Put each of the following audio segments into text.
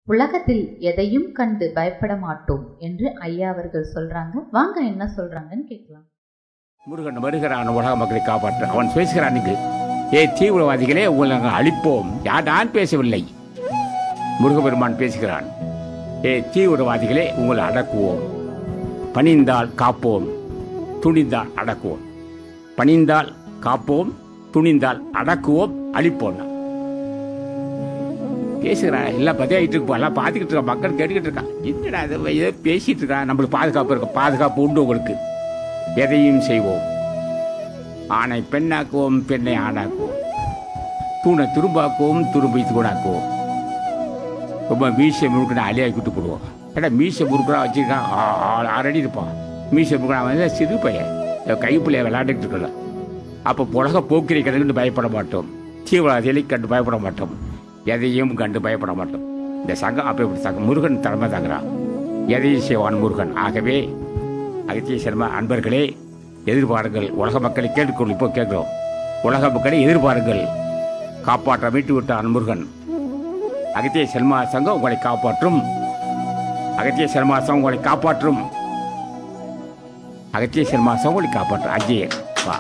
உலகத்தில் எதையும் கண்டு பயப்பட மாட்டோம் என்று ஐயா அவர்கள் சொல்றாங்க வாங்க என்ன சொல்றாங்கன்னு கேட்கலாம் முருகன் வருகிறான் உலக மக்களை காப்பாற்ற அவன் பேசுகிறான் இங்கு ஏ தீவிரவாதிகளே உங்களை நாங்கள் அழிப்போம் யார் நான் பேசவில்லை முருகபெருமான் பேசுகிறான் ஏ தீவிரவாதிகளே உங்களை அடக்குவோம் பணிந்தால் காப்போம் துணிந்தால் அடக்குவோம் பணிந்தால் காப்போம் துணிந்தால் அடக்குவோம் அழிப்போம் பேசுகிறான் எல்லாம் பதிவாயிட்டு இருக்கு எல்லாம் பார்த்துக்கிட்டு இருக்கா மக்கள் கேட்டுக்கிட்டு இருக்கான் என்னடா இது ஏதோ பேசிட்டு இருக்கான் நம்மளுக்கு பாதுகாப்பு இருக்கு பாதுகாப்பு உண்டு உங்களுக்கு எதையும் செய்வோம் ஆணை பெண்ணாக்குவோம் பெண்ணை ஆணாக்குவோம் தூணை துரும்பாக்குவோம் துரும்பை தூணாக்குவோம் ரொம்ப மீசை முறுக்குனா அலியாகி விட்டு போடுவோம் ஏடா மீசை முறுக்குனா வச்சுருக்கான் ஆறடி இருப்பான் மீசை முறுக்குனா வந்து சிறு பையன் கை பிள்ளைய விளையாண்டுட்டு இருக்கல அப்போ உலக போக்கிரி கண்டு பயப்பட மாட்டோம் தீவிரவாதிகளை கண்டு பயப்பட மாட்டோம் எதையும் கண்டு பயப்பட மாட்டோம் இந்த சங்கம் அப்போ இப்படி சங்கம் முருகன் தலைமை தாங்கிறான் எதையும் செய்வான் முருகன் ஆகவே அகத்திய சர்மா அன்பர்களே எதிர்பாருங்கள் உலக மக்களை கேட்டுக்கொள் இப்போ கேட்கிறோம் உலக மக்களை எதிர்பாருங்கள் காப்பாற்ற மீட்டு விட்டான் முருகன் அகத்திய சர்மா சங்கம் உங்களை காப்பாற்றும் அகத்திய சர்மா சங்கம் உங்களை காப்பாற்றும் அகத்திய சர்மா சங்கம் உங்களை காப்பாற்றும் அஜய் வா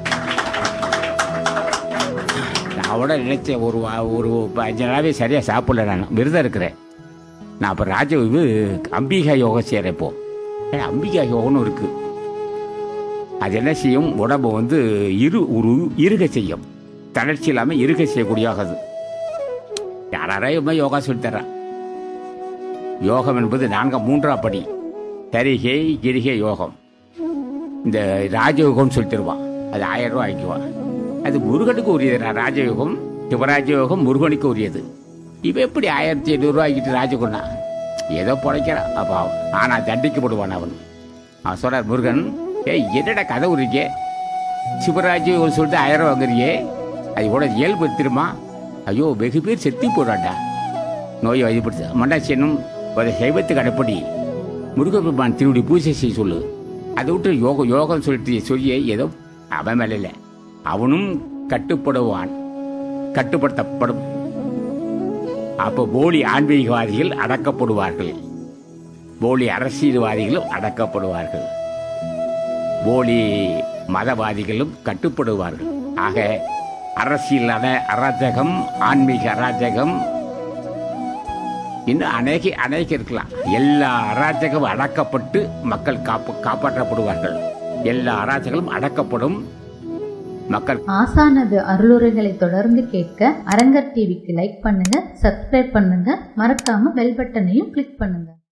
நான் கூட நினைச்சேன் ஒரு வா- ஒரு ப- அஞ்சு நாளாவே சரியாக சாப்பிடல நான் விரதம் இருக்கிறேன் நான் இப்போ ராஜ இது அம்பிகா யோகம் செய்கிறேன் இப்போ ஏன்னா அம்பிகா யோகம்னு இருக்கு அது என்ன செய்யும் உடம்பு வந்து இரு ஒரு இருக செய்யும் தளர்ச்சி இல்லாமல் இருக செய்யக்கூடிய யோகம் அது யாராரையும் யோகா சொல்லித்தரா யோகம் என்பது நான்காம் மூன்றாம் படி தரிகை கிரிகை யோகம் இந்த ராஜயோகம்னு சொல்லி தருவான் அது ஆயிரம் ரூபாய் ஆக்கிக்குவான் அது முருகனுக்கு உரியது ராஜயோகம் சிவராஜயோகம் முருகனுக்கு உரியது இவன் எப்படி ஆயிரத்தி எண்ணூறு ரூபாய்க்கிட்டு ராஜகுண்ணா ஏதோ பிழைக்கிறான் அப்போ ஆனால் தண்டிக்கப்படுவான் அவன் அவன் சொல்றார் முருகன் ஏய் என்னடா கதை உரிக்கே சிவராஜயோகம் சொல்லிட்டு ஆயிரம் ரூபா வாங்குறியே அது கூட இயல்பு திருமா ஐயோ வெகு பேர் செத்தி போடாண்டா நோயை வயதுபடுத்து மண்டாசியனும் ஒரு சைவத்து கடைப்படி முருகப்பெருமான் திருவுடி பூஜை செய்ய சொல்லு அதை விட்டு யோகம் யோகம் சொல்லிட்டு சொல்லி ஏதோ அவன் மேல இல்லை அவனும் கட்டுப்படுவான் கட்டுப்படுத்தப்படும் அப்போ போலி ஆன்மீகவாதிகள் அடக்கப்படுவார்கள் போலி அரசியல்வாதிகளும் அடக்கப்படுவார்கள் போலி மதவாதிகளும் கட்டுப்படுவார்கள் ஆக அரசியலான அராஜகம் ஆன்மீக அராஜகம் இன்னும் அநேக அநேக இருக்கலாம் எல்லா அராஜகமும் அடக்கப்பட்டு மக்கள் காப்பு காப்பாற்றப்படுவார்கள் எல்லா அராஜகங்களும் அடக்கப்படும் மக்கள் ஆசானது அருளுரைகளை தொடர்ந்து கேட்க அரங்கர் டிவிக்கு லைக் பண்ணுங்க சப்ஸ்கிரைப் பண்ணுங்க மறக்காம பெல் பட்டனையும் கிளிக் பண்ணுங்க